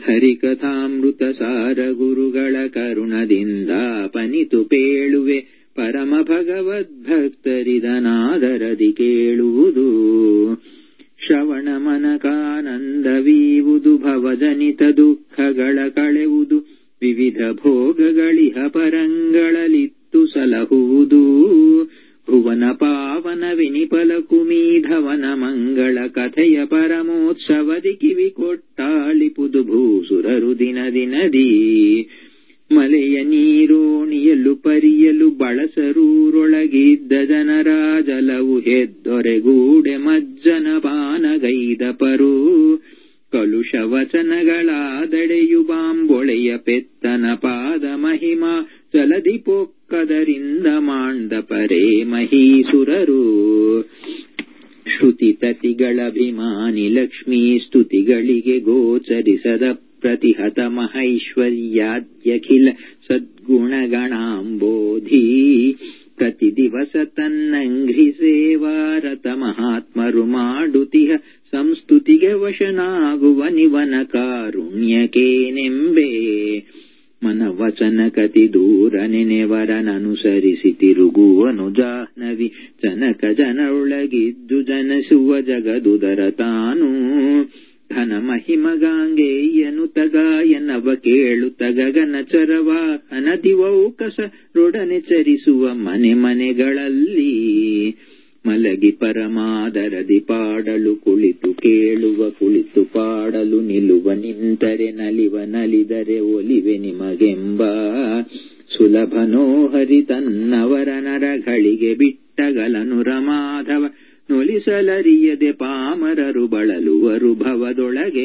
ಹರಿಕಥಾಮೃತ ಸಾರ ಗುರುಗಳ ಕರುಣದಿಂದ ಪನಿತು ಪೇಳುವೆ ಪರಮ ಭಗವದ್ಭಕ್ತರಿದನಾದರದಿ ಕೇಳುವುದು ಶ್ರವಣ ಮನಕಾನಂದವೀವುದು ಭವಜನಿತ ದುಃಖಗಳ ಕಳೆವುದು ವಿವಿಧ ಭೋಗಗಳಿಹ ಪರಂಗಳಲಿತ್ತು ಸಲಹುವುದು ಭುವನ ಪಾವನ ವಿನಿಪಲ ಕುಮೀಧವನ ಮಂಗಳ ಕಥೆಯ ಪರಮೋತ್ಸವದಿ ಕಿವಿ ಕೊಟ್ಟಾಳಿಪುದು ಭೂಸುರರು ದಿನ ದಿನದಿ ಮಲೆಯ ನೀರೋಣಿಯಲು ಪರಿಯಲು ಬಳಸರೂರೊಳಗಿದ್ದ ಜನರ ಜಲವು ಹೆದ್ದೊರೆಗೂಡೆ ಮಜ್ಜನ ಪಾನಗೈದ ಪರು ಕಲುಷ ವಚನಗಳಾದಡೆಯು ಬಾಂಬೊಳೆಯ ಪೆತ್ತನ ಪಾದ ಮಹಿಮಾ ಜಲದಿ ಪೊಕ್ಕದರಿಂದ ಮಾಂಡ ಪರೇ ಮಹೀಸುರರು ಶ್ರುತಿತತಿಗಳಭಿಮಾನಿ ಲಕ್ಷ್ಮೀ ಸ್ತುತಿಗಳಿಗೆ ಗೋಚರಿಸದ ಪ್ರತಿಹತ ಮಹೈಶ್ವರ್ಯಾದ್ಯಖಿಲ ಸದ್ಗುಣಗಣಾಂಬೋಧಿ ಪ್ರತಿ ದಿವಸ ತನ್ನಂಘ್ರಿ ಸೇವಾರತ ಮಹಾತ್ಮರು ಮಾಡುತಿಹ ಸಂಸ್ತುತಿಗೆ ವಶನಾಗುವ ನಿವನ ಕಾರುಣ್ಯಕೇನೆಂಬೆ ಮನವಚನ ಕತಿ ದೂರ ನೆನೆವರನನುಸರಿಸಿ ತಿರುಗುವನು ಜಾಹ್ನವಿ ಜನಕ ಜನರೊಳಗಿದ್ದು ಜನಸುವ ಜಗದುದರ ತಾನು ಘನ ಮಹಿಮಗಾಂಗೇಯನು ತಗಾಯನವ ಕೇಳು ತಗಗನ ಚರವಾಹನದಿವೌಕಸ ರೊಡನೆ ಚರಿಸುವ ಮನೆ ಮನೆಗಳಲ್ಲಿ ಮಲಗಿ ಪರಮಾದರದಿ ಪಾಡಲು ಕುಳಿತು ಕೇಳುವ ಕುಳಿತು ಪಾಡಲು ನಿಲುವ ನಿಂತರೆ ನಲಿವ ನಲಿದರೆ ಒಲಿವೆ ನಿಮಗೆಂಬ ಸುಲಭನೋ ಹರಿ ತನ್ನವರ ನರಗಳಿಗೆ ಬಿಟ್ಟಗಲನು ರಮಾಧವ ನೊಲಿಸಲರಿಯದೆ ಪಾಮರರು ಬಳಲುವರು ಭವದೊಳಗೆ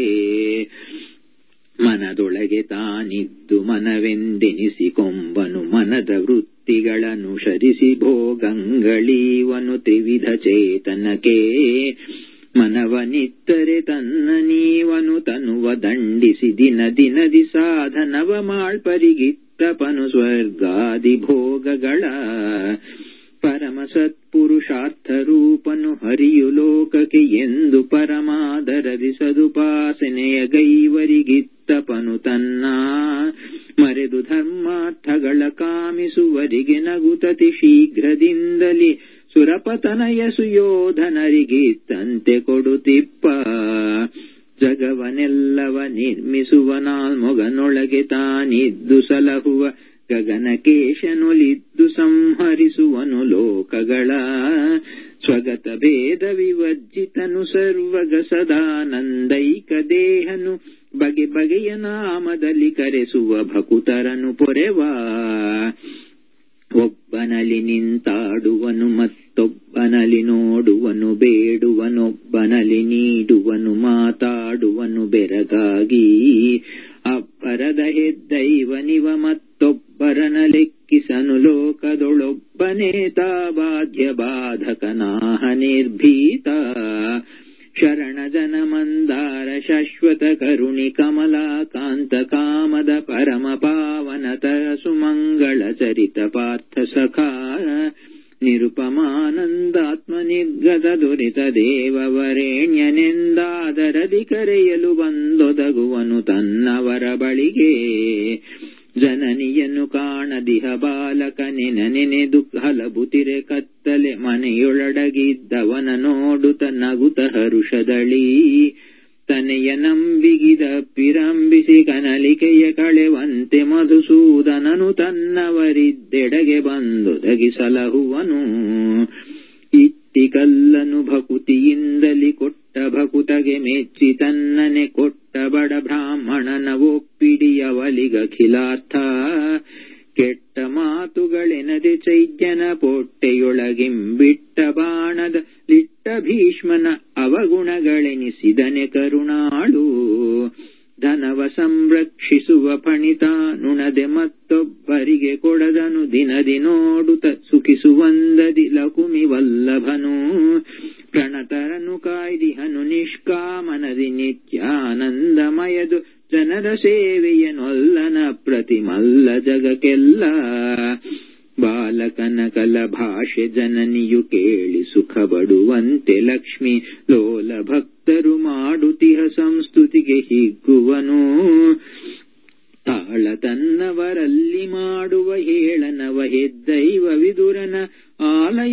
ಮನದೊಳಗೆ ತಾನಿದ್ದು ಮನವೆಂದೆನಿಸಿಕೊಂಬನು ಮನದ ವೃತ್ತಿಗಳನ್ನು ಶರಿಸಿ ಭೋಗಂಗಳೀವನು ತ್ರಿವಿಧ ಚೇತನಕ್ಕೆ ಮನವನಿತ್ತರೆ ತನ್ನ ನೀವನು ತನುವ ದಂಡಿಸಿ ದಿನ ದಿನದಿ ಸಾಧನವ ಮಾಳ್ಪರಿಗಿತ್ತಪನು ಸ್ವರ್ಗಾದಿ ಭೋಗಗಳ ಪರಮ ಸತ್ಪುರುಷಾರ್ಥ ರೂಪನು ಹರಿಯು ಲೋಕಕ್ಕೆ ಎಂದು ಪರಮಾದರದಿ ಸದುಪಾಸನೆಯ ಗೈವರಿಗಿತ್ತಪನು ತನ್ನ ಮರೆದು ಧರ್ಮಾರ್ಥಗಳ ಕಾಮಿಸುವರಿಗೆ ನಗುತತಿ ಶೀಘ್ರದಿಂದಲಿ ಸುರಪತನಯ ಸುಯೋಧನರಿಗಿತ್ತಂತೆ ಕೊಡುತ್ತಿಪ್ಪ ಜಗವನೆಲ್ಲವ ನಿರ್ಮಿಸುವ ನಾಲ್ಮೊಗನೊಳಗೆ ತಾನಿದ್ದು ಸಲಹುವ ಗಗನಕೇಶನೊಲಿದ್ದು ಸಂಹರಿಸುವನು ಲೋಕಗಳ ಸ್ವಗತ ಭೇದ ವಿವರ್ಜಿತನು ಸರ್ವಗ ಸದಾನಂದೈಕ ದೇಹನು ಬಗೆ ಬಗೆಯ ನಾಮದಲ್ಲಿ ಕರೆಸುವ ಭಕುತರನು ಪೊರೆವಾ ಒಬ್ಬನಲ್ಲಿ ನಿಂತಾಡುವನು ಮತ್ತೊಬ್ಬನಲ್ಲಿ ನೋಡುವನು ಬೇಡುವನೊಬ್ಬನಲ್ಲಿ ನೀಡುವನು ಮಾತಾಡುವನು ಬೆರಗಾಗಿ ಅಬ್ಬರದ ಹೆದ್ದೈವನಿವ ಮತ್ತೊಬ್ಬರನ ಲೆಕ್ಕಿಸನು ಲೋಕದೊಳೊಬ್ಬನೇ ತಾಬಾಧ್ಯ ಬಾಧಕನಾಹ ನಿರ್ಭೀತ ಶರಣ ಜನ ಮಂದಾರ ಶಾಶ್ವತ ಕರುಣಿ ಕಮಲಾಕಾಂತ ಕಾಮದ ಪರಮ ಪಾವನತರ ಸುಮಂಗಳ ಚರಿತ ಪಾರ್ಥ ಸಖಾ ನಿರುಪಮಾನಂದಾತ್ಮ ನಿರ್ಗತ ದುರಿತ ದೇವವರೇಣ್ಯನೆಂದಾದರದಿ ಕರೆಯಲು ಬಂದೊದಗುವನು ತನ್ನವರ ಬಳಿಗೆ ಜನನಿಯನ್ನು ಕಾಣದಿಹ ಬಾಲಕನೆನ ನೆನೆದು ಹಲಬುತಿರೆ ಕತ್ತಲೆ ಮನೆಯೊಳಡಗಿದ್ದವನ ನೋಡುತ್ತ ನಗುತ ಹರುಷದಳಿ ತನೆಯ ನಂಬಿಗಿದ ಪಿರಂಬಿಸಿ ಕನಲಿಕೆಯ ಕಳೆವಂತೆ ಮಧುಸೂದನನು ತನ್ನವರಿದ್ದೆಡೆಗೆ ಬಂದೊದಗಿಸಲಹುವನು ಇಟ್ಟಿ ಕಲ್ಲನು ಭಕುತಿಯಿಂದಲಿ ಕೊಟ್ಟ ಭಕುತಗೆ ಮೆಚ್ಚಿ ತನ್ನನೆ ಕೊಟ್ಟ ಬಡ ಬ್ರಾಹ್ಮಣನ ಒಪ್ಪಿಡಿಯವಲಿಗಖಿಲಾರ್ಥ ಕೆಟ್ಟ ಮಾತುಗಳೆನದೆ ಚೈದ್ಯನ ಪೊಟ್ಟೆಯೊಳಗಿಂಬಿಟ್ಟ ಬಾಣದ ಲಿಟ್ಟ ಭೀಷ್ಮನ ಅವಗುಣಗಳೆನಿಸಿದನೆ ಕರುಣಾಳು ಧನವ ಸಂರಕ್ಷಿಸುವ ಫಣಿತಾನುಣದೆ ಮತ್ತೊಬ್ಬರಿಗೆ ಕೊಡದನು ದಿನದಿ ನೋಡುತ್ತ ಸುಖಿಸುವಂದದಿ ಲಕುಮಿ ವಲ್ಲಭನು ಪ್ರಣತರನು ಕಾಯ್ದಿಹನು ನಿಷ್ಕಾಮನದಿ ನಿತ್ಯಾನಂದಮಯದು ಜನರ ಸೇವೆಯನೊಲ್ಲನ ಪ್ರತಿಮಲ್ಲ ಜಗಕ್ಕೆಲ್ಲ ಬಾಲಕನ ಕಲ ಭಾಷೆ ಜನನಿಯು ಕೇಳಿ ಸುಖ ಬಡುವಂತೆ ಲಕ್ಷ್ಮಿ ಲೋಲ ಭಕ್ತರು ಮಾಡುತಿಹ ಸಂಸ್ತುತಿಗೆ ಹಿಗ್ಗುವನು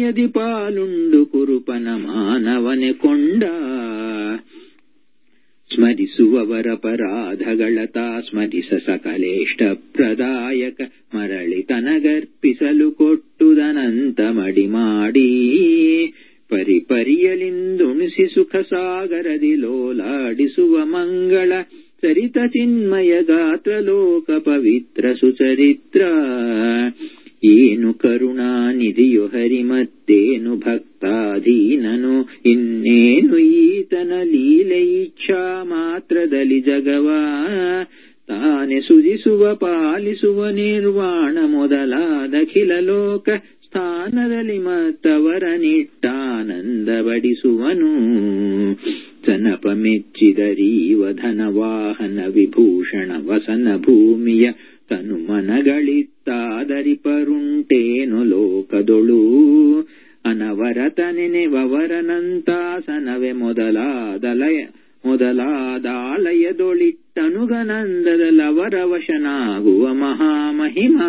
ಮಹಿಮೆಯದಿ ಪಾಲುಂಡು ಕುರುಪನ ಮಾನವನೆ ಕೊಂಡ ಸ್ಮರಿಸುವವರ ಪರಾಧಗಳತ ಸ್ಮರಿಸ ಸಕಲೇಷ್ಟ ಪ್ರದಾಯಕ ಮರಳಿ ತನಗರ್ಪಿಸಲು ಕೊಟ್ಟುದನಂತ ಮಡಿ ಮಾಡಿ ಪರಿಪರಿಯಲಿಂದುಣಿಸಿ ಸುಖ ಸಾಗರದಿ ಲೋಲಾಡಿಸುವ ಮಂಗಳ ಸರಿತ ಚಿನ್ಮಯ ಗಾತ್ರ ಲೋಕ ಪವಿತ್ರ ಸುಚರಿತ್ರ ಏನು ಕರುಣಾನಿಧಿಯು ಹರಿ ಮತ್ತೇನು ಭಕ್ತಾಧೀನನು ಇನ್ನೇನು ಈತನ ಲೀಲೆ ಇಚ್ಛಾ ಮಾತ್ರದಲ್ಲಿ ಜಗವಾ ತಾನೆ ಸುಜಿಸುವ ಪಾಲಿಸುವ ನಿರ್ವಾಣ ಮೊದಲಾದಖಿಲ ಲೋಕ ಸ್ಥಾನದಲ್ಲಿ ಮತ್ತವರ ನಿಟ್ಟಾನಂದ ಬಡಿಸುವನು ಜನಪ ಮೆಚ್ಚಿದರೀವ ಧನವಾಹನ ವಿಭೂಷಣ ವಸನ ಭೂಮಿಯ ತನು ಮನಗಳಿತ್ತಾದರಿಪರುಂಟೇನು ಲೋಕದೊಳು ಅನವರತ ನೆನೆವವರನಂತಾಸನವೆ ಮೊದಲಾದಲಯ ಮೊದಲಾದಾಲಯದೊಳಿಟ್ಟನುಗನಂದದಲವರ ವಶನಾಗುವ ಮಹಾಮಹಿಮಾ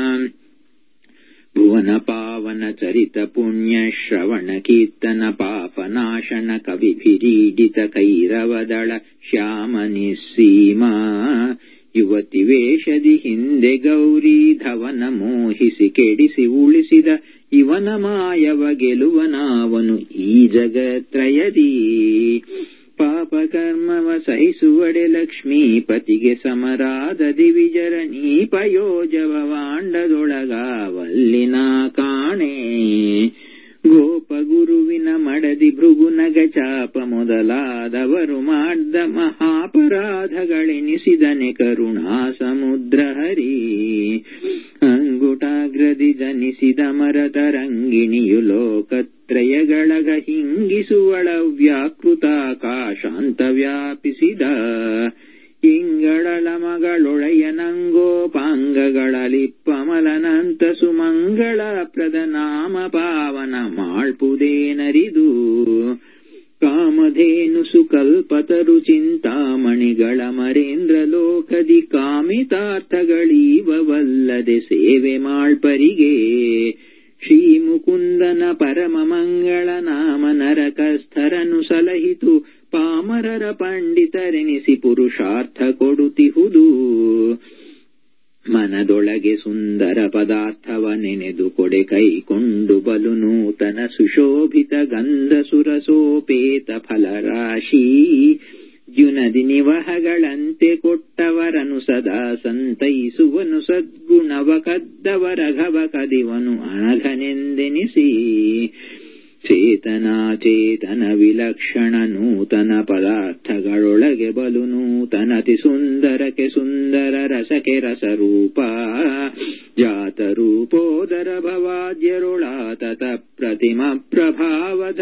ಭುವನ ಪಾವನ ಚರಿತ ಪುಣ್ಯ ಶ್ರವಣ ಕೀರ್ತನ ಪಾಪನಾಶನ ಕವಿಭಿರೀಡಿತ ಕೈರವದಳ ಶ್ಯಾಮ ನಿಸ್ಸೀಮಾ ಯುವತಿ ವೇಷದಿ ಹಿಂದೆ ಗೌರಿ ಧವನ ಮೋಹಿಸಿ ಕೆಡಿಸಿ ಉಳಿಸಿದ ಇವನ ಮಾಯವ ಗೆಲುವನಾವನು ಈ ಜಗತ್ರಯದಿ ಪಾಪ ಕರ್ಮವ ಸಹಿಸುವಡೆ ಲಕ್ಷ್ಮೀಪತಿಗೆ ಸಮರಾದ ದಿವಿಜರ ನೀಪಯೋಜವ ವಾಂಡದೊಳಗಾವಲ್ಲಿನ ಕಾಣೆ ಗೋಪ ಗುರುವಿನ ಮಡದಿ ಭೃಗುನಗ ಚಾಪ ಮೊದಲಾದವರು ಮಾಡ್ದ ಮಹಾಪರಾಧಗಳೆನಿಸಿದನೆ ಕರುಣಾ ಸಮುದ್ರ ಹರಿ ಅಂಗುಟಾಗ್ರದಿ ಜನಿಸಿದ ಮರತರಂಗಿಣಿಯು ಲೋಕತ್ರಯಗಳಗ ಹಿಂಗಿಸುವಳ ವ್ಯಾಕೃತಾಕಾಶಾಂತ ವ್ಯಾಪಿಸಿದ ಇಂಗಳಳ ಮಗಳೊಳೆಯನಂಗೋಪಾಂಗಗಳಲಿಪ್ಪಮಲನಂತ ಸುಮಂಗಳ ಪ್ರದ ನಾಮ ಪಾವನ ಮಾಳ್ಪುದೇನರಿದು ಕಾಮಧೇನು ಸುಕಲ್ಪತರು ಚಿಂತಾಮಣಿಗಳ ಮರೇಂದ್ರ ಲೋಕದಿ ಕಾಮಿತಾರ್ಥಗಳೀವವಲ್ಲದೆ ಸೇವೆ ಮಾಳ್ಪರಿಗೆ ಶ್ರೀ ಮುಕುಂದನ ಪರಮ ಮಂಗಳ ನಾಮ ನರಕಸ್ಥರನು ಸಲಹಿತು ಪಾಮರರ ಪಂಡಿತರೆನಿಸಿ ಪುರುಷಾರ್ಥ ಕೊಡುತ್ತಿಹುದು ಮನದೊಳಗೆ ಸುಂದರ ಪದಾರ್ಥವ ನೆನೆದು ಕೊಡೆ ಕೈಕೊಂಡು ಬಲು ನೂತನ ಸುಶೋಭಿತ ಗಂಧ ಸುರಸೋಪೇತ ಫಲರಾಶಿ ಜುನದಿ ನಿವಹಗಳಂತೆ ಕೊಟ್ಟವರನು ಸದಾ ಸಂತೈಸುವನು ಸದ್ಗುಣವ ಕದ್ದವರ ಘವ ಕದಿವನು ಅನಘನೆಂದೆನಿಸಿ ಚೇತನಾಚೇತನ ವಿಲಕ್ಷಣ ನೂತನ ಪದಾರ್ಥಗಳೊಳಗೆ ಬಲು ನೂತನತಿ ಸುಂದರಕ್ಕೆ ಸುಂದರ ರಸಕ್ಕೆ ರಸರೂಪ ಜಾತರೂಪೋದರ ಭವಾದ್ಯರುಳಾತತ ಪ್ರತಿಮ ಪ್ರಭಾವದ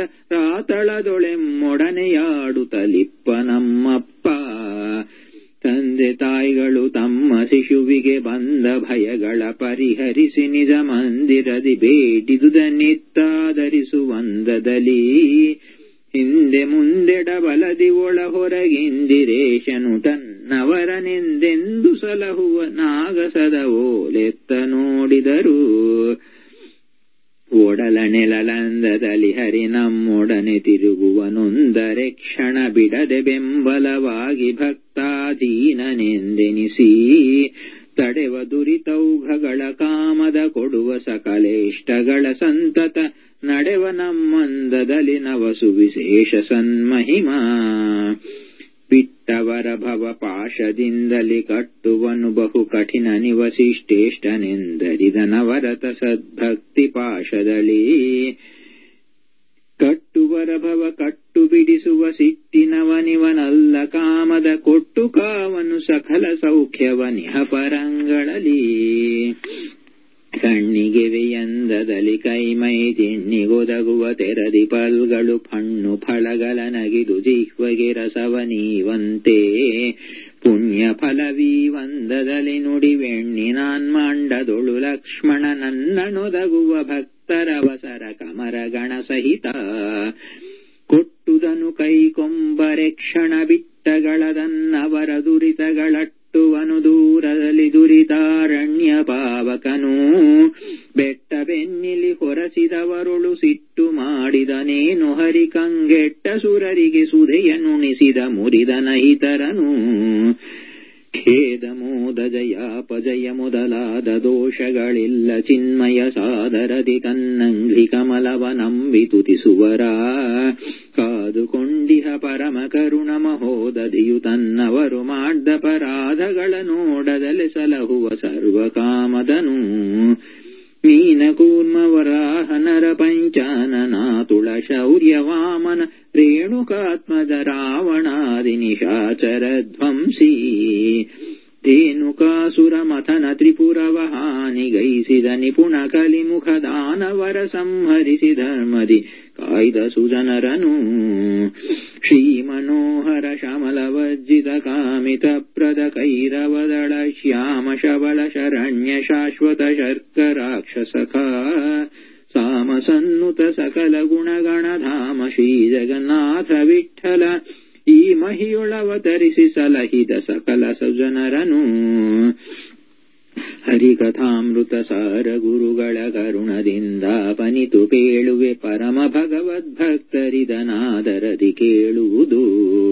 ರಾತಳದೊಳೆಮ್ಮೊಡನೆಯಾಡುತ್ತಲಿಪ್ಪ ನಮ್ಮಪ್ಪ ತಂದೆ ತಾಯಿಗಳು ತಮ್ಮ ಶಿಶುವಿಗೆ ಬಂದ ಭಯಗಳ ಪರಿಹರಿಸಿ ನಿಜ ಮಂದಿರದಿ ಬೇಡಿದುದನ್ನಿತ್ತಾದರಿಸುವಂದದಲ್ಲಿ ಹಿಂದೆ ಮುಂದೆಡ ಬಲದಿ ಒಳ ಹೊರಗಿಂದಿರೇಶನು ತನ್ನವರನೆಂದೆಂದು ಸಲಹುವ ನಾಗಸದ ಓಲೆತ್ತ ನೋಡಿದರು ಒಡಲ ನೆಲಲಂದದಲ್ಲಿ ಹರಿ ನಮ್ಮೊಡನೆ ತಿರುಗುವನೊಂದರೆ ಕ್ಷಣ ಬಿಡದೆ ಬೆಂಬಲವಾಗಿ ಭಕ್ತಾಧೀನನೆಂದೆನಿಸಿ ತಡೆವ ದುರಿತೌಘಗಳ ಕಾಮದ ಕೊಡುವ ಸಕಲೇಷ್ಟಗಳ ಸಂತತ ನಡೆವ ನಮ್ಮಂದದಲ್ಲಿ ನವಸು ವಿಶೇಷ ಸನ್ಮಹಿಮಾ ಬಿಟ್ಟವರ ಭವ ಪಾಶದಿಂದಲಿ ಕಟ್ಟುವನು ಬಹು ಕಠಿಣ ನಿವಸಿಷ್ಟೇಷ್ಟನೆಂದರಿದ ನವರತ ಸದ್ಭಕ್ತಿ ಪಾಶದಳಿ ಕಟ್ಟುವರ ಭವ ಕಟ್ಟು ಬಿಡಿಸುವ ಸಿಟ್ಟಿನವನಿವನಲ್ಲ ಕಾಮದ ಕೊಟ್ಟು ಕಾವನು ಸಕಲ ಸೌಖ್ಯವನಿಹ ಪರಂಗಳಲಿ ಕಣ್ಣಿಗೆ ವ್ಯಂದದಲ್ಲಿ ಕೈಮೈ ತಿಣ್ಣಿಗೊದಗುವ ತೆರದಿ ಪಲ್ಗಳು ಹಣ್ಣು ಫಳಗಳ ನಗಿದು ಜಿಹ್ವಗೆ ರಸವ ನೀವಂತೆ ಪುಣ್ಯ ಫಲವೀವಂದದಲ್ಲಿ ನುಡಿವೆಣ್ಣಿನಾನ್ಮಾಂಡದೊಳು ಲಕ್ಷ್ಮಣ ನನ್ನನೊದಗುವ ಭಕ್ತರವಸರ ಕಮರಗಣ ಸಹಿತ ಕೊಟ್ಟುದನು ಕೈಕೊಂಬರೆ ಕ್ಷಣ ಬಿಟ್ಟಗಳದನ್ನವರ ದುರಿತಗಳಟ್ಟುವನು ದೂರದಲ್ಲಿ ದುರಿತಾರಣ್ಯ ಪಾವಕನು ಬೆಟ್ಟ ಬೆನ್ನಿಲಿ ಹೊರಸಿದವರುಳು ಖೇದ ಮೋದ ಜಯಾಪಜಯ ಮೊದಲಾದ ದೋಷಗಳಿಲ್ಲ ಚಿನ್ಮಯ ಸಾದರದಿ ತನ್ನಂಘ್ರಿ ಕಮಲವ ನಂಬಿ ತುತಿಸುವರ ಕಾದುಕೊಂಡಿಹ ಪರಮ ಕರುಣ ಮಹೋದದಿಯು ತನ್ನವರು ಮಾಡ್ದ ಪರಾಧಗಳ ನೋಡದಲೆ ಸಲಹುವ ಸರ್ವಕಾಮದನು ಮೀನಕೂರ್ಮವರಾಹನರ ಪಂಚಾನನ ತುಳ ಶೌರ್ಯ ವಾಮನ ರೇಣುಕಾತ್ಮಜ ರಾವಣಾದಿ ನಿಶಾಚರ ಧ್ವಂಸೀ ರೇಣುಕಾಸುರ ಮಥನ ತ್ರಿಪುರವಹಾನಿಗೈಸಿದ ನಿಪುಣ ಕಲಿಮುಖ ದಾನವರ ಸಂಹರಿಸಿ ಧರ್ಮದಿ ಕಾಯ್ದ ಸುಜನರನು ಶ್ರೀಮನೋಹರ ಶಮಲವಜ್ಜಿತ ಕಾಮಿತ ಪ್ರದ ಕೈರವದಳ ಶ್ಯಾಮ ಶಬಲ ಶರಣ್ಯ ಶಾಶ್ವತ ಶರ್ಕ ರಾಕ್ಷಸಖ ಸಾಮ ಸನ್ನುತ ಸಕಲ ಗುಣಗಣಧಾಮ ಶ್ರೀ ಜಗನ್ನಾಥ ವಿಠಲ ಈ ಮಹಿಯೊಳವತರಿಸಿ ಸಲಹಿದ ಸಕಲ ಸುಜನರನು ಹರಿಕಥಾಮೃತ ಸಾರ ಗುರುಗಳ ಕರುಣದಿಂದ ಪನಿತು ಪೇಳುವೆ ಪರಮ ಭಗವದ್ಭಕ್ತರಿದನಾದರದಿ ಕೇಳುವುದು